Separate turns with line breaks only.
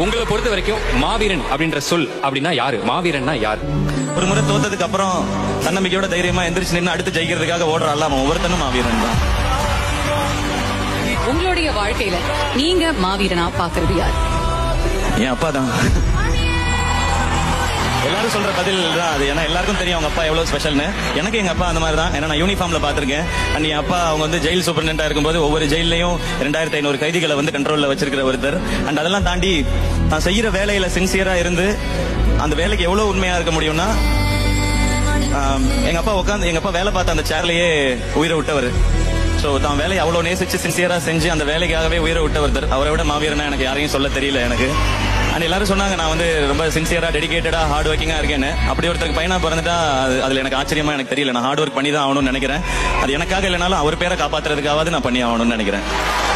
உங்களை பொறுத்த வரைக்கும் மாவீரன் அப்படின்ற சொல் அப்படின்னா யாரு மாவீரன்னா யார்
ஒரு முறை தோத்ததுக்கு அப்புறம் தன்னம்பிக்கையோட தைரியமா எந்திரிச்சு நின்று அடுத்து ஜெயிக்கிறதுக்காக ஓடுறாள் அவன் ஒவ்வொருத்தனும் மாவீரன் தான்
உங்களுடைய வாழ்க்கையில நீங்க மாவீரனா பாக்குறது யார்
என் அப்பா தான் எல்லாரும் சொல்ற பதில் தான் அது ஏன்னா எல்லாருக்கும் தெரியும் அவங்க அப்பா எவ்வளவு ஸ்பெஷல்னு எனக்கு எங்க அப்பா அந்த மாதிரி தான் ஏன்னா நான் யூனிஃபார்ம்ல பாத்திருக்கேன் அண்ட் என் அப்பா அவங்க வந்து ஜெயில் சூப்பரண்டா இருக்கும்போது ஒவ்வொரு ஜெயிலையும் ரெண்டாயிரத்தி ஐநூறு கைதிகளை வந்து கண்ட்ரோல்ல வச்சிருக்கிற ஒருத்தர் அண்ட் அதெல்லாம் தாண்டி நான் செய்யற வேலையில சின்சியரா இருந்து அந்த வேலைக்கு எவ்வளவு உண்மையா இருக்க முடியும்னா ஆம், எங்க அப்பா உட்காந்து எங்க அப்பா வேலை பார்த்த அந்த சேர்லயே உயிரை விட்டவர் சோ தான் வேலையை அவ்வளவு நேசிச்சு சின்சியரா செஞ்சு அந்த வேலைக்காகவே உயிரை விட்ட ஒருத்தர் அவரை விட மாவீரனா எனக்கு யாரையும் சொல்ல தெரியல எனக்கு அண்ட் எல்லாரும் சொன்னாங்க நான் வந்து ரொம்ப சின்சியரா டெடிகேட்டடா ஹார்ட் ஒர்க்கிங்கா இருக்கேன்னு அப்படி ஒருத்தருக்கு பையனா பிறந்துட்டா அது அதுல எனக்கு ஆச்சரியமா எனக்கு தெரியல நான் ஹார்ட் ஒர்க் பண்ணி தான் ஆகணும்னு நினைக்கிறேன் அது எனக்காக இல்லைனாலும் அவர் பேரை காப்பாத்துறதுக்காவது நான் பண்ணி ஆகணும்னு நினைக்கிறேன்